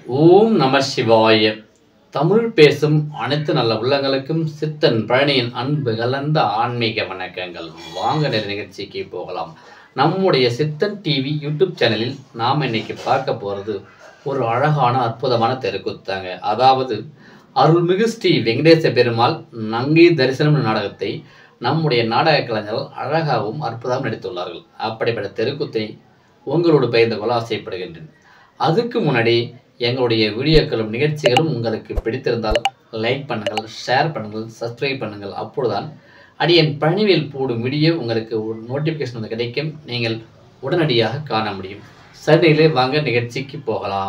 ஓம் நம சிவாய தமிழ் பேசும் அனைத்து நல்ல உள்ளங்களுக்கும் சித்தன் பழனியின் அன்பு கலந்த ஆன்மீக வணக்கங்கள் வாங்க நேர நிகழ்ச்சிக்கு போகலாம் நம்முடைய சித்தன் டிவி யூடியூப் சேனலில் நாம் இன்னைக்கு பார்க்க போகிறது ஒரு அழகான அற்புதமான தெருக்குத்தாங்க அதாவது அருள்மிகு ஸ்ரீ வெங்கடேச பெருமாள் நங்கை தரிசனம் நாடகத்தை நம்முடைய நாடக கலைஞர்கள் அழகாகவும் அற்புதமாக நடித்துள்ளார்கள் அப்படிப்பட்ட தெருக்குத்தை உங்களோடு பகிர்ந்து கொள்ள ஆசைப்படுகின்றேன் அதுக்கு முன்னாடி எங்களுடைய வீடியோக்களும் நிகழ்ச்சிகளும் உங்களுக்கு பிடித்திருந்தால் லைக் பண்ணுங்கள் ஷேர் பண்ணுங்கள் சப்ஸ்கிரைப் பண்ணுங்கள் அப்பொழுதுதான் அடியன் பணிவில் போடும் வீடியோ உங்களுக்கு ஒரு நோட்டிஃபிகேஷன் வந்து கிடைக்கும் நீங்கள் உடனடியாக காண முடியும் சரியிலே வாங்க நிகழ்ச்சிக்கு போகலாம்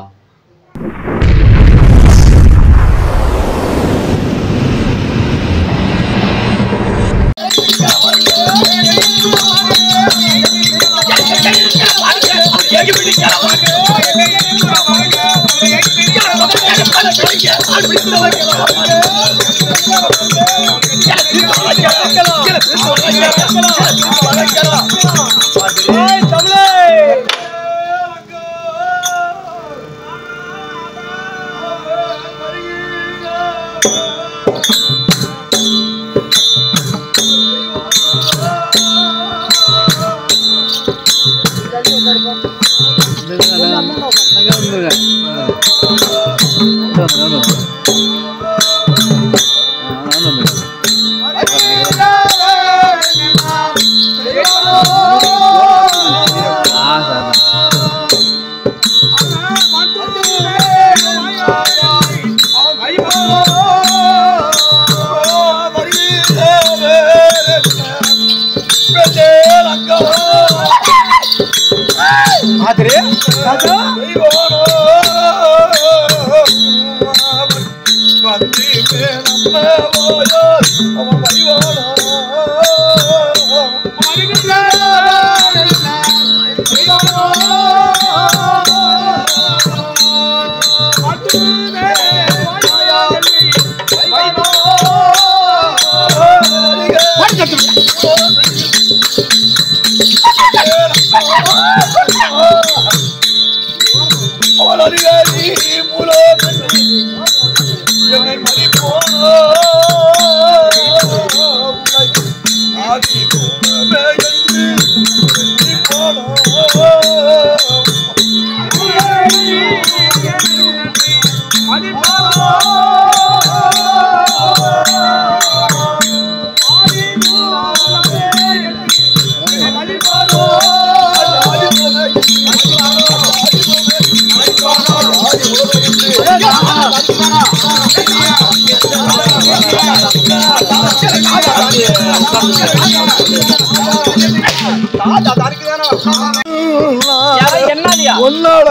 ஒன்னால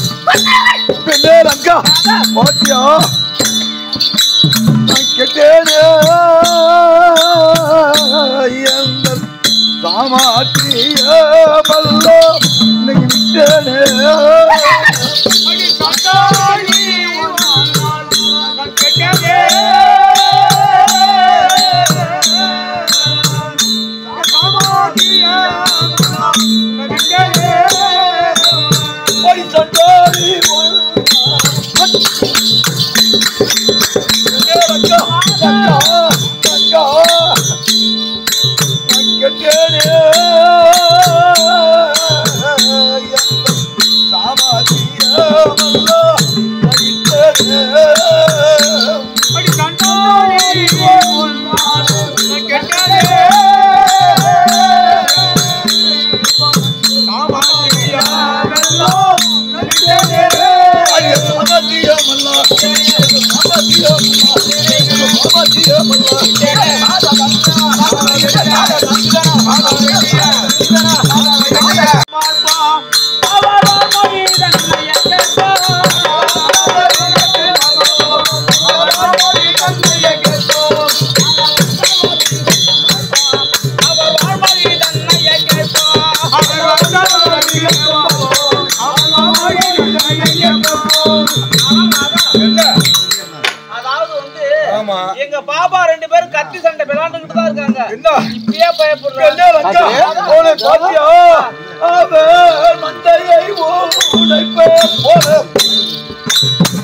பெண்ணே ரங்கா பாத்தியா நான் கேட்டேனே எந்த சாமாத்திய மல்லோ இன்னைக்கு விட்டேனே போய் சண்டாரி ரங்கா ரங்கா ரங்கா நான் கேட்டேனே சாமாத்திய மல்லோ விட்டேனே அதாவது வந்து ஆமா. எங்க பாபா ரெண்டு பேரும் கத்தி சண்டை விளையாண்டுகிட்டு தான் இருக்காங்க என்ன இப்பயே பயப்படுறாங்க பெண்ணே ரங்கா போன பாத்தியா அவன் மந்தையை உடைப்பே போல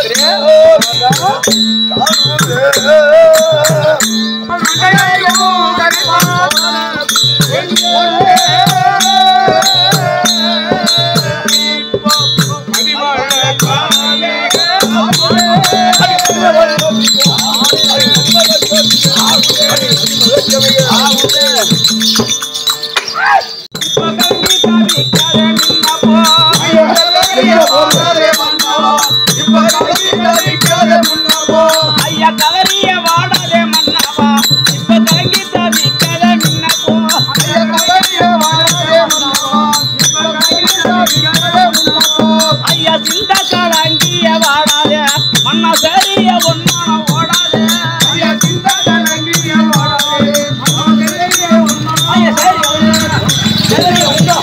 ஐயா கதறிய வாடாதே மன்னவா இப்ப கலங்கி தவிக்காத மின்னப்போ ஐயா சிந்த கலங்கிய வாடாதே மன்னா சரிய ஒன்னான ஓடாதே ஐயா சரி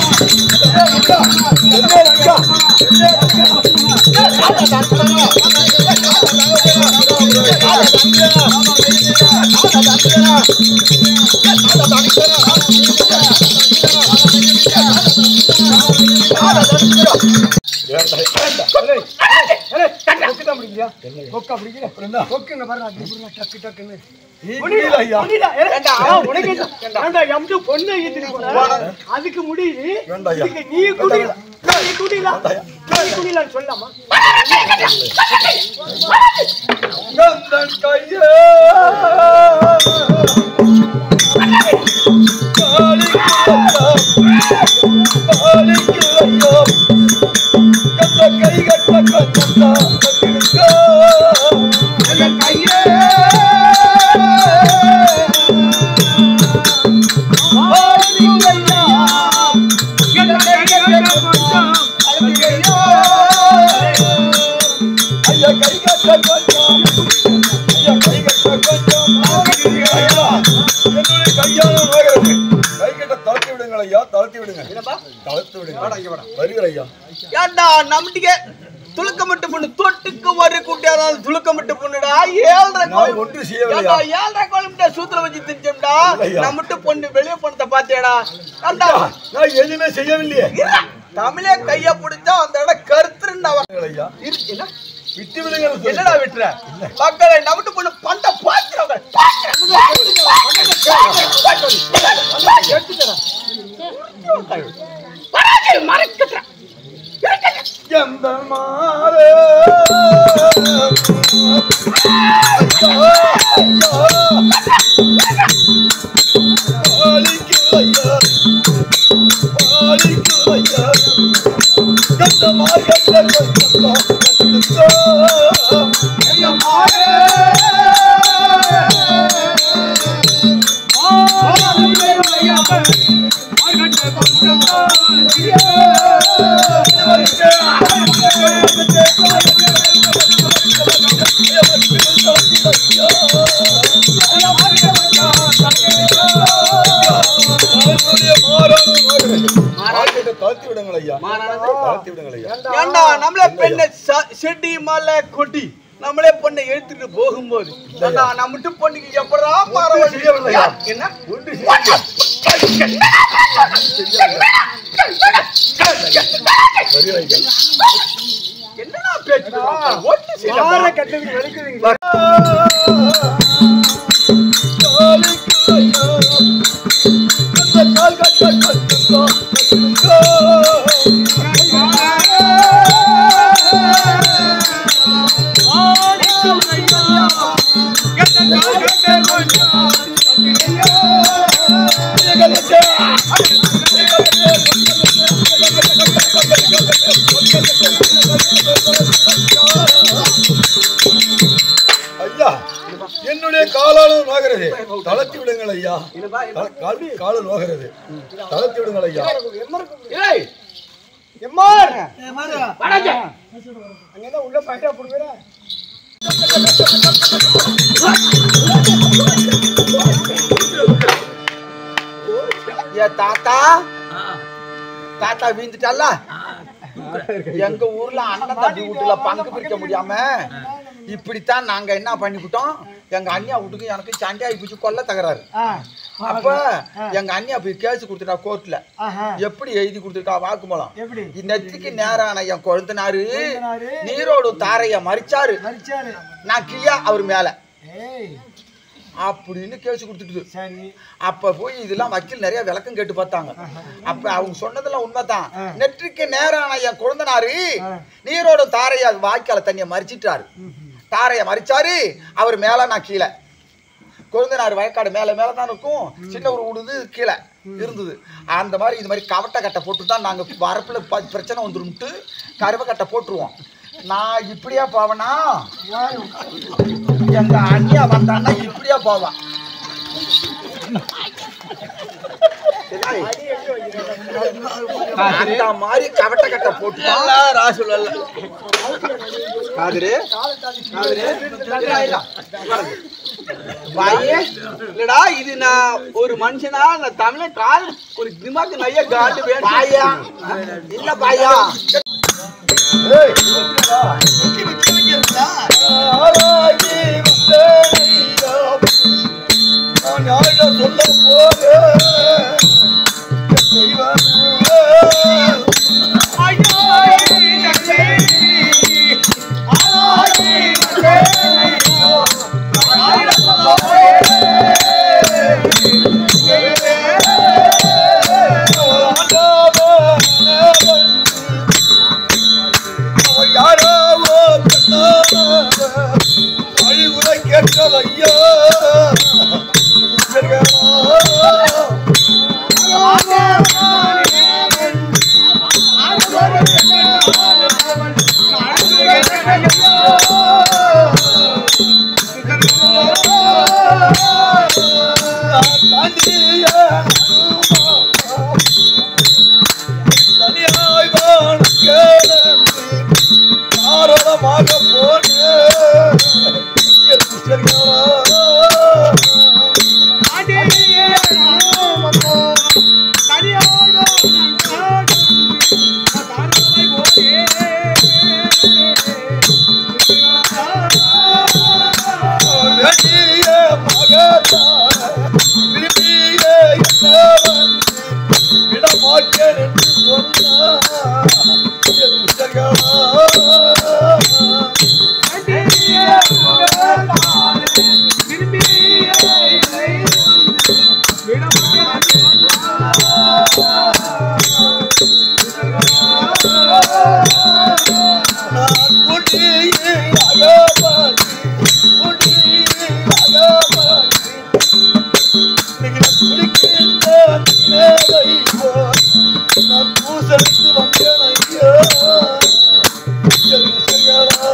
அதுக்கு முடியுது வேண்டாம் ஐயா. இதுக்கு நீ குடில நீ குடில நீ குடிலன்னு சொல்லாமா கந்தன் கையே காளிக்கு ஐயா கந்த கை கட்ட கந்தா கையே ஐயா கை கட்ட கொஞ்சம் ஐயா கை கட்ட கொஞ்சம் ஐயா என்னுடைய கையாளம் நோகிறது கை கட்ட தளர்த்தி விடுங்கள் ஐயா தளர்த்தி விடுங்க தளர்த்தி விடுங்க வருகிற ஐயா ஏண்டா நம்மட்டுக்கே துளுக்கமிட்டு பொண்ணு தொட்டுக்கு வர கூட்டியாரால் துளுக்கமிட்டு பொண்ணுடா ஏழ்ரை நான் கோயில் ஒன்று செய்யவில்லையா ஏண்டா ஏழ்ரை கோயிலும்டா சூத்திர வச்சு திரிச்சோம்டா இல்லையா. நம்மட்டு பொண்ணு வெளிய பணத்தை பாத்தியாடா ஏண்டா நான் எதுவுமே செய்யவில்லையே இரு. தமிழே கைய பிடிச்சா அந்த இடம் கருத்துருண்டா ஐயா இரு, என்ன? விட்டு விடுங்கள் என்னடா விட்டுற மக்களை நம்மட்டு பொண்ணு பண்ட பாத்துறவங்க எந்த மாறு தாழ்த்தி விடுங்கள் ஐயா தாழ்த்தி விடுங்கள் ஐயா ஏண்டா நம்மளே பெண்ணை ச- செடி மலை கொடி நம்மளே பொண்ணை எடுத்துட்டு போகும்போது ஏண்டா நம்மட்டு பொண்ணுக்கு எப்படா மரம் செய்யவில்லையா? என்ன ஒன்று செய்யுங்கள். வருகிற ஐயா என்னடா பேச்சு ஒட்டு யாரை கட்டதுக்கு வலிக்குதுங்க ஐயா என்னுடைய காலாலும் நோகிறது தளர்த்தி விடுங்கள் ஐயா த- கால் காலு நோகிறது தளர்த்தி விடுங்கள் ஐயா ஏய் எம்மார் அங்கதான் உள்ள பாட்டா போடுவேற ஏ தாத்தா தாத்தா வீந்துட்டால எங்க ஊர்ல அண்ணன் தம்பி வீட்டுல பங்கு பிரிக்க முடியாம இப்படித்தான் நாங்க என்ன பண்ணிவிட்டோம் எங்க அண்ணியா வீட்டுக்கு எனக்கு சண்டையாகி போச்சு கொல்ல தகராறு ஆ, அப்ப எங்க அண்ணியா போய் கேஸ் கொடுத்துட்டா கோர்ட்ல ஆஹா. எப்படி எழுதி கொடுத்துருக்கா வாக்குமூலம் எப்படி நெத்திக்கு நேரான என் கொழுந்தனாரு கொழுந்தனாரு நீரோடு தாரைய மறிச்சாரு மறிச்சாரு நான் கிளியா அவர் மேல ஏய் அப்படின்னு கேஸ் கொடுத்துட்டு சரி அப்ப போய் இதெல்லாம் வக்கீல் நிறைய விளக்கம் கேட்டு பார்த்தாங்க அப்ப அவங்க சொன்னதெல்லாம் உண்மைதான் நெற்றிக்கு நேரான என் குழந்தனாரு நீரோட தாரைய வாய்க்கால தண்ணிய மறிச்சிட்டாரு தாரைய மறிச்சாரு அவர் மேல நான் கீழே குழந்தனார் வயக்காடு மேல மேல தான் இருக்கும் சின்ன ஒரு உடுது கீழே இருந்தது அந்த மாதிரி இது மாதிரி கவட்டை கட்டை போட்டு தான் நாங்க வரப்புல ப- பிரச்சனை வந்துருன்ட்டு கருவ கட்டை போட்டுருவோம் நான் இப்படியா போவேனா எங்க அண்ணியா வந்தான்னா இப்படியா போவான் அந்த மாதிரி கவட்ட கட்ட போட்டு ராசுல காதுரு பாயே இல்லடா இது நான் ஒரு மனுஷனா நான் தமிழ கால் ஒரு திமாக்கு நிறைய காட்டு வேணும் பாயா இல்ல பாயா ஏய், விக்கி, விக்கி, விக்கி இருந்தா? ஆராய்ச்சி வந்தேனையா. நான் யாரை சொல்ல போறேன்? என் தெய்வமே. அவன் யாராவோ அழிவுரை கேட்டதையா தனியாய் வாழ தாராளமாக போனேன் என் சிஷ்யர்களா. வேண்டிய மகத்தான விரும்பிய என்னவன் விடமாட்டேன் என்று சொன்னார் என் சிஷ்யர்களா. நான் குடியில் அகப்பட்டு, குடியில் அகப்பட்டு, இன்னைக்கு நான் குடிக்கின்ற நினைவை போல் நான் பூசலித்து வந்தேன் ஐயா. என் சிஷ்யர்களா.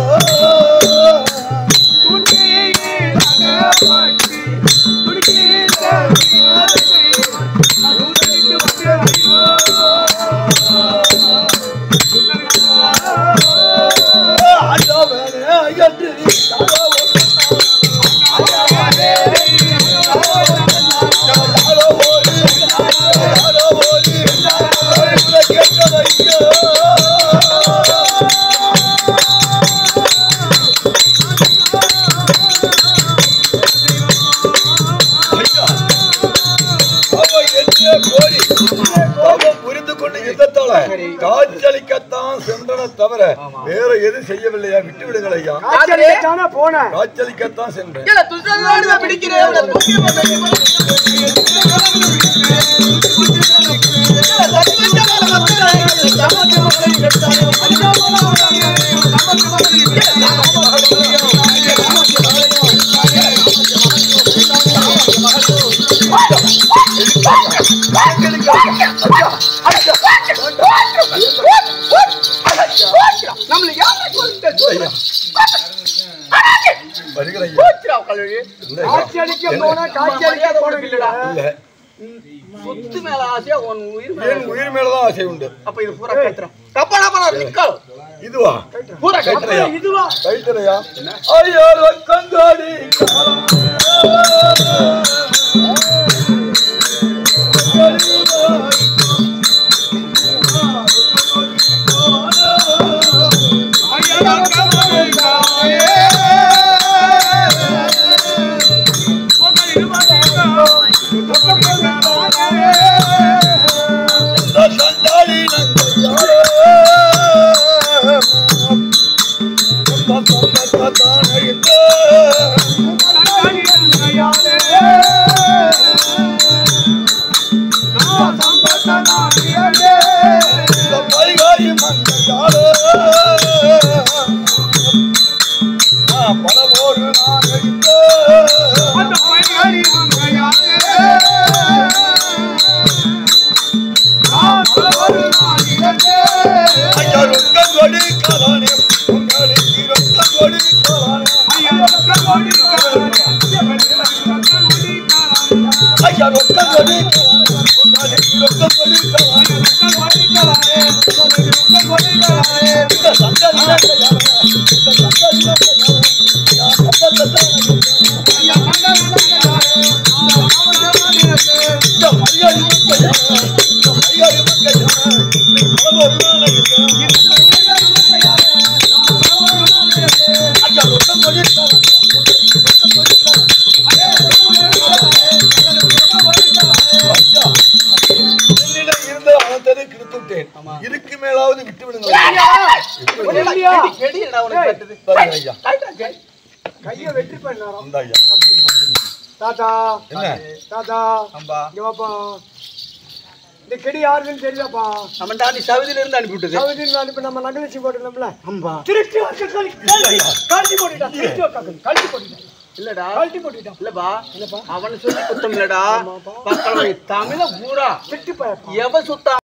ஆண்டவனே என்று யாரோ ஒரு யாரோ ஒரு அறிவுரை கேட்டதையா. ஐயா, அவன் என்ன கோரி அவன் புரிந்து கொண்டு யுத்தத்தால காய்ச்சலிக்கத்தான் சென்றன தவிர வேற எதுவும் செய்யவில்லையா விட்டு விடுங்கள் ஐயா காய்ச்சலிக்கத்தானே போனேன் காய்ச்சலிக்கத்தான் சென்றேன் ஐயா. வருகிறேன் ஐயா. இல்லை ஐயா. காய்ச்சலிக்க போனேன் காய்ச்சலிக்க போனேன் இல்லடா இல்லை. சொத்து மேல ஆசையா உன் உயிர் மேல என் உயிர் மேலதான் ஆசை உண்டு அப்ப இது பூரா கேட்டுறேன் தப்பா நம்ம நிக்கல் இதுவா பூரா கைத்தலையா இதுவா கைத்தலையா ஐயா கங்காடி ஐயா சம்பத்தான இந்த இந்த பைகாரி மங்கையாளே நான் பல போரு நான் இந்த ஐயா ரொக்கம் கொடி கலானே உங்களுக்கு ரொக்கம் கொடி கலானே ஐயா ரொக்கம் கொடி கலானே உங்களுக்கு ரொக்கம் கொடி கலானே இந்த சங்கரி சங்கையாளே இந்த சங்கரி சங்கையாளே நான் சம்பத்தான இந்த பைகாரி மங்கையாளே இந்த பைகாரி மங்கையாளே நீ பல போரு நான் ஐயா ரொக்கம் கொடி கலானே ரொக்கம் கொடி கலானே என்னிடம் இருந்த அனைத்ததை கிழித்து விட்டேன் இதுக்கு மேலாவது விட்டு விடுங்கள் கெடியடா உனக்கு கட்டுது பாருங்க ஐயா கைய வெற்றி பண்ணாராம் இந்த ஐயா தாத்தா என்ன தாத்தா அம்பா இங்க வாப்பா இந்த கெடி யாருன்னு தெரியலப்பா நம்ம தாண்டி சவுதியில இருந்து அனுப்பி விட்டது சவுதியில் அனுப்பி நம்ம நகலட்சி போட்டுக்கலாம்ல அம்பா திருச்சி வாக்க கழி கழட்டி போட்டுட்டான் திருச்சி வாக்க கழட்டி போட்டுட்டான் இல்லடா கழட்டி போட்டுட்டான் இல்லப்பா அவனை சொல்லி குத்தம் இல்லடா மக்களுடைய தமிழ பூரா வெட்டி பயப்பா எவ சுத்தா